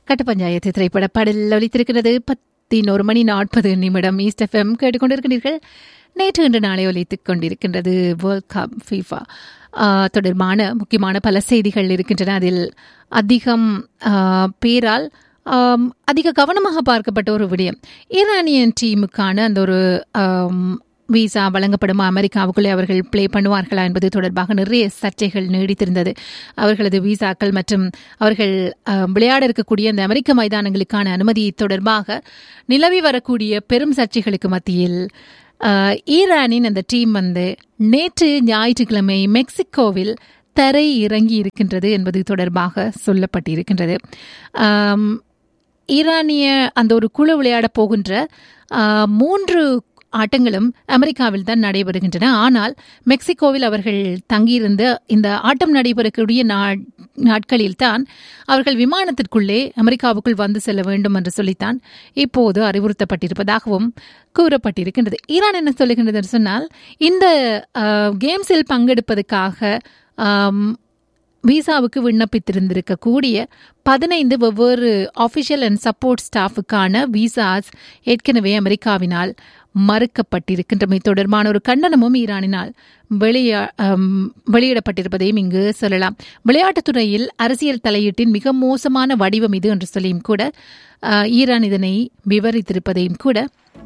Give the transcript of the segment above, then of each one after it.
கட்ட பஞ்சாயத்து திரைப்பட பாடல் ஒலித்திருக்கிறது பதினோரு மணி நாற்பது நிமிடம் ஈஸ்ட் எஃப்எம் கேட்டுக்கொண்டிருக்கிறீர்கள் நேற்று இன்று நாளை ஒலித்துக் கொண்டிருக்கின்றது வேர்ல்ட் கப் ஃபீஃபா தொடர்பான முக்கியமான பல செய்திகள் இருக்கின்றன அதில் அதிகம் பேரால் அதிக கவனமாக பார்க்கப்பட்ட ஒரு விடயம் ஈரானியன் டீமுக்கான அந்த ஒரு விசா வழங்கப்படும் அமெரிக்காவுக்குள்ளே அவர்கள் பிளே பண்ணுவார்களா என்பது தொடர்பாக நிறைய சர்ச்சைகள் நீடித்திருந்தது அவர்களது விசாக்கள் மற்றும் அவர்கள் விளையாட இருக்கக்கூடிய அந்த அமெரிக்க மைதானங்களுக்கான அனுமதி தொடர்பாக நிலவி வரக்கூடிய பெரும் சர்ச்சைகளுக்கு மத்தியில் ஈரானின் அந்த டீம் வந்து நேற்று ஞாயிற்றுக்கிழமை மெக்சிகோவில் தரை இறங்கி இருக்கின்றது என்பது தொடர்பாக சொல்லப்பட்டிருக்கின்றது ஈரானிய அந்த ஒரு குழு விளையாட போகின்ற மூன்று ஆட்டங்களும் அமெரிக்காவில் தான் நடைபெறுகின்றன ஆனால் மெக்சிகோவில் அவர்கள் தங்கியிருந்த இந்த ஆட்டம் நடைபெறக்கூடிய நாட்களில் தான் அவர்கள் விமானத்திற்குள்ளே அமெரிக்காவுக்குள் வந்து செல்ல வேண்டும் என்று சொல்லித்தான் இப்போது அறிவுறுத்தப்பட்டிருப்பதாகவும் கூறப்பட்டிருக்கின்றது ஈரான் என்ன சொல்லுகின்றது என்று சொன்னால் இந்த கேம்ஸில் பங்கெடுப்பதற்காக விசாவுக்கு விண்ணப்பித்திருந்திருக்கக்கூடிய பதினைந்து வெவ்வேறு ஆஃபிஷியல் அண்ட் சப்போர்ட் ஸ்டாஃபுக்கான விசாஸ் ஏற்கனவே அமெரிக்காவினால் மறுக்கப்பட்டிருக்கின்றமை தொடர்பான ஒரு கண்டனமும் ஈரானினால் வெளியா வெளியிடப்பட்டிருப்பதையும் இங்கு சொல்லலாம் விளையாட்டுத்துறையில் அரசியல் தலையீட்டின் மிக மோசமான வடிவம் இது என்று சொல்லியும் கூட ஈரான் இதனை விவரித்திருப்பதையும் கூட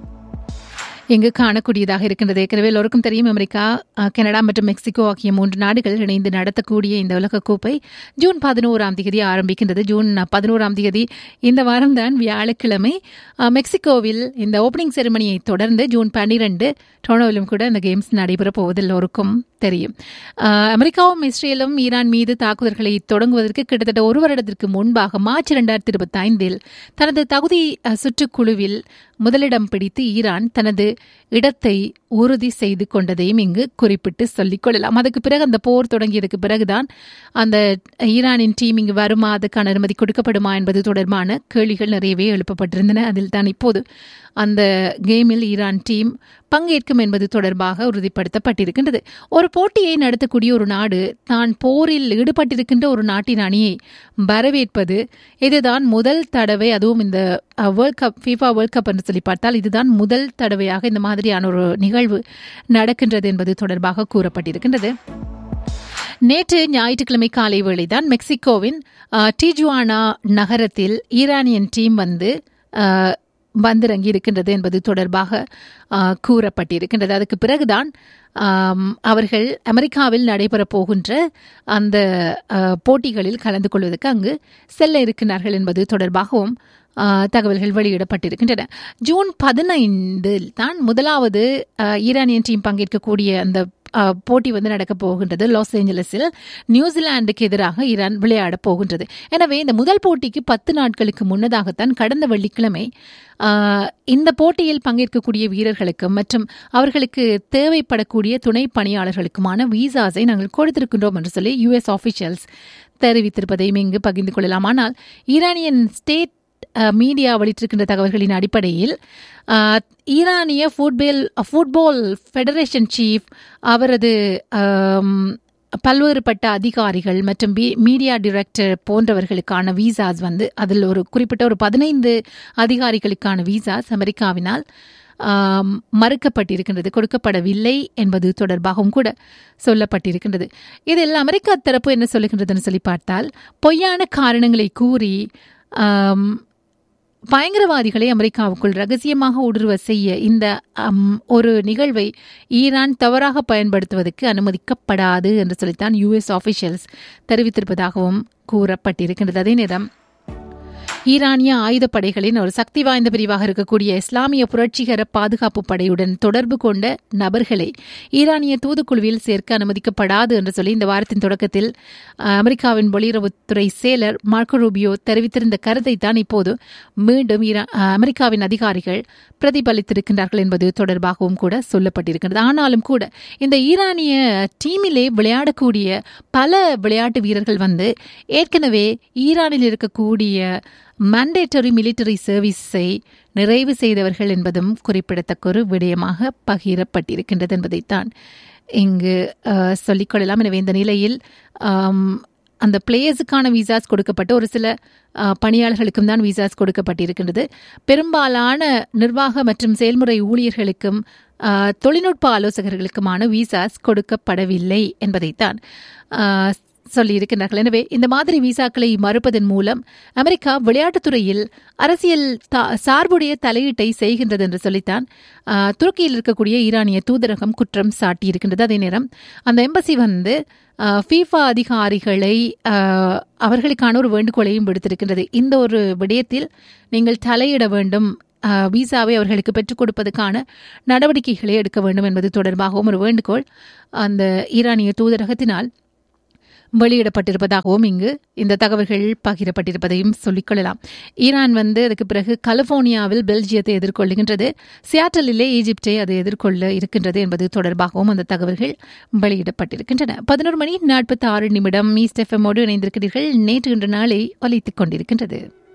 இங்கு காணக்கூடியதாக இருக்கின்றது ஏற்கனவே எல்லோருக்கும் தெரியும் அமெரிக்கா கனடா மற்றும் மெக்சிகோ ஆகிய மூன்று நாடுகள் இணைந்து நடத்தக்கூடிய இந்த உலகக்கோப்பை ஜூன் பதினோராம் தேதி ஆரம்பிக்கின்றது ஜூன் பதினோராம் தேதி இந்த வாரம்தான் வியாழக்கிழமை மெக்சிகோவில் இந்த ஓப்பனிங் செரிமனியை தொடர்ந்து ஜூன் பன்னிரண்டு டொனோவிலும் கூட இந்த கேம்ஸ் நடைபெற போவது எல்லோருக்கும் தெரியும் அமெரிக்காவும் இஸ்ரேலும் ஈரான் மீது தாக்குதல்களை தொடங்குவதற்கு கிட்டத்தட்ட ஒரு வருடத்திற்கு முன்பாக மார்ச் இரண்டாயிரத்தி இருபத்தி ஐந்தில் தனது தகுதி சுற்றுக்குழுவில் முதலிடம் பிடித்து ஈரான் தனது இடத்தை உறுதி செய்து கொண்டதையும் இங்கு குறிப்பிட்டு சொல்லிக் கொள்ளலாம் அதுக்கு பிறகு அந்த போர் தொடங்கியதுக்கு பிறகுதான் அந்த ஈரானின் டீம் இங்கு வருமா அதுக்கான அனுமதி கொடுக்கப்படுமா என்பது தொடர்பான கேள்விகள் நிறையவே எழுப்பப்பட்டிருந்தன அதில் தான் இப்போது அந்த கேமில் ஈரான் டீம் பங்கேற்கும் என்பது தொடர்பாக உறுதிப்படுத்தப்பட்டிருக்கின்றது ஒரு போட்டியை நடத்தக்கூடிய ஒரு நாடு தான் போரில் ஈடுபட்டிருக்கின்ற ஒரு நாட்டின் அணியை வரவேற்பது இதுதான் முதல் தடவை அதுவும் இந்த World Cup FIFA World Cup என்று சொல்லி பார்த்தால் இதுதான் முதல் தடவையாக இந்த மாதிரியான ஒரு நிகழ்வு நடக்கின்றது என்பது தொடர்பாக கூறப்பட்டிருக்கின்றது நேற்று ஞாயிற்றுக்கிழமை காலை வேளைதான் மெக்சிகோவின் டிஜுவானா நகரத்தில் ஈரானியன் டீம் வந்து வந்திறங்கி இருக்கின்றது என்பது தொடர்பாக கூறப்பட்டிருக்கின்றது அதுக்கு பிறகுதான் அவர்கள் அமெரிக்காவில் நடைபெறப் போகின்ற அந்த போட்டிகளில் கலந்து கொள்வதற்கு அங்கு செல்ல இருக்கிறார்கள் என்பது தொடர்பாகவும் தகவல்கள் வெளியிடப்பட்டிருக்கின்றன ஜூன் பதினைந்தில் தான் முதலாவது ஈரானியன் டீம் பங்கேற்கக்கூடிய அந்த போட்டி வந்து நடக்கப் போகின்றது லாஸ் ஏஞ்சலஸில் நியூசிலாந்துக்கு எதிராக ஈரான் விளையாடப் போகின்றது எனவே இந்த முதல் போட்டிக்கு பத்து நாட்களுக்கு முன்னதாகத்தான் கடந்த வெள்ளிக்கிழமை இந்த போட்டியில் பங்கேற்கக்கூடிய வீரர்களுக்கும் மற்றும் அவர்களுக்கு தேவைப்படக்கூடிய துணை பணியாளர்களுக்குமான விசாஸை நாங்கள் கொடுத்திருக்கின்றோம் என்று சொல்லி யுஎஸ் ஆஃபிஷியல்ஸ் தெரிவித்திருப்பதையும் இங்கு பகிர்ந்து கொள்ளலாம் ஆனால் ஈரானியன் ஸ்டேட் மீடியா வெளியிட்டிருக்கின்ற தகவல்களின் அடிப்படையில் ஈரானிய ஃபுட்பேல் ஃபுட்பால் ஃபெடரேஷன் சீஃப் அவரது பல்வேறுபட்ட அதிகாரிகள் மற்றும் பி மீடியா டிரெக்டர் போன்றவர்களுக்கான விசாஸ் வந்து அதில் ஒரு குறிப்பிட்ட ஒரு பதினைந்து அதிகாரிகளுக்கான விசாஸ் அமெரிக்காவினால் மறுக்கப்பட்டிருக்கின்றது கொடுக்கப்படவில்லை என்பது தொடர்பாகவும் கூட சொல்லப்பட்டிருக்கின்றது இதில் அமெரிக்கா தரப்பு என்ன சொல்லுகின்றதுன்னு சொல்லி பார்த்தால் பொய்யான காரணங்களை கூறி பயங்கரவாதிகளை அமெரிக்காவுக்குள் ரகசியமாக ஊடுருவ செய்ய இந்த ஒரு நிகழ்வை ஈரான் தவறாக பயன்படுத்துவதற்கு அனுமதிக்கப்படாது என்று சொல்லித்தான் யுஎஸ் ஆஃபிஷியல்ஸ் தெரிவித்திருப்பதாகவும் கூறப்பட்டிருக்கின்றது அதே நேரம் ஈரானிய ஆயுதப்படைகளின் ஒரு சக்தி வாய்ந்த பிரிவாக இருக்கக்கூடிய இஸ்லாமிய புரட்சிகர பாதுகாப்பு படையுடன் தொடர்பு கொண்ட நபர்களை ஈரானிய தூதுக்குழுவில் சேர்க்க அனுமதிக்கப்படாது என்று சொல்லி இந்த வாரத்தின் தொடக்கத்தில் அமெரிக்காவின் வெளியுறவுத்துறை செயலர் மார்க்கோ ரூபியோ தெரிவித்திருந்த கருத்தை தான் இப்போது மீண்டும் அமெரிக்காவின் அதிகாரிகள் பிரதிபலித்திருக்கின்றார்கள் என்பது தொடர்பாகவும் கூட சொல்லப்பட்டிருக்கிறது ஆனாலும் கூட இந்த ஈரானிய டீமிலே விளையாடக்கூடிய பல விளையாட்டு வீரர்கள் வந்து ஏற்கனவே ஈரானில் இருக்கக்கூடிய மண்டேட்டரி மிலிட்டரி சர்வீஸை நிறைவு செய்தவர்கள் என்பதும் குறிப்பிடத்தக்க ஒரு விடயமாக பகிரப்பட்டிருக்கின்றது என்பதைத்தான் இங்கு சொல்லிக்கொள்ளலாம் எனவே இந்த நிலையில் அந்த பிளேயர்ஸுக்கான விசாஸ் கொடுக்கப்பட்டு ஒரு சில அஹ், பணியாளர்களுக்கும் தான் விசாஸ் கொடுக்கப்பட்டிருக்கின்றது பெரும்பாலான நிர்வாக மற்றும் செயல்முறை ஊழியர்களுக்கும் அஹ், தொழில்நுட்ப ஆலோசகர்களுக்குமான விசாஸ் கொடுக்கப்படவில்லை என்பதைத்தான் அஹ், சொல்லியிருக்கிறார்கள் எனவே இந்த மாதிரி விசாக்களை மறுப்பதன் மூலம் அமெரிக்கா விளையாட்டுத்துறையில் அரசியல் தா- சார்புடைய தலையீட்டை செய்கின்றது என்று சொல்லித்தான் ஆஹ், துருக்கியில் இருக்கக்கூடிய ஈரானிய தூதரகம் குற்றம் சாட்டியிருக்கின்றது அதே நேரம் அந்த எம்பசி வந்து ஆஹ், ஃபீஃபா அதிகாரிகளை ஆஹ், அவர்களுக்கான ஒரு வேண்டுகோளையும் விடுத்திருக்கின்றது இந்த ஒரு விடயத்தில் நீங்கள் தலையிட வேண்டும் ஆஹ், விசாவை அவர்களுக்கு பெற்றுக் கொடுப்பதற்கான நடவடிக்கைகளை எடுக்க வேண்டும் என்பது தொடர்பாகவும் ஒரு வேண்டுகோள் அந்த ஈரானிய தூதரகத்தினால் வெளியிடப்பட்டிருப்பதாகவும் இங்கு இந்த தகவல்கள் பகிரப்பட்டிருப்பதையும் சொல்லிக்கொள்ளலாம் ஈரான் வந்து அதுக்கு பிறகு கலிபோர்னியாவில் பெல்ஜியத்தை எதிர்கொள்ளுகின்றது சியாட்டலிலே ஈஜிப்டை அது எதிர்கொள்ள இருக்கின்றது என்பது தொடர்பாகவும் அந்த தகவல்கள் வெளியிடப்பட்டிருக்கின்றன பதினோரு மணி நாற்பத்தி ஆறு நிமிடம் ஈஸ்ட் எஃப்எம்மோடு இணைந்திருக்கிறீர்கள் நேற்று இன்று நாளை ஒலித்துக் கொண்டிருக்கின்றது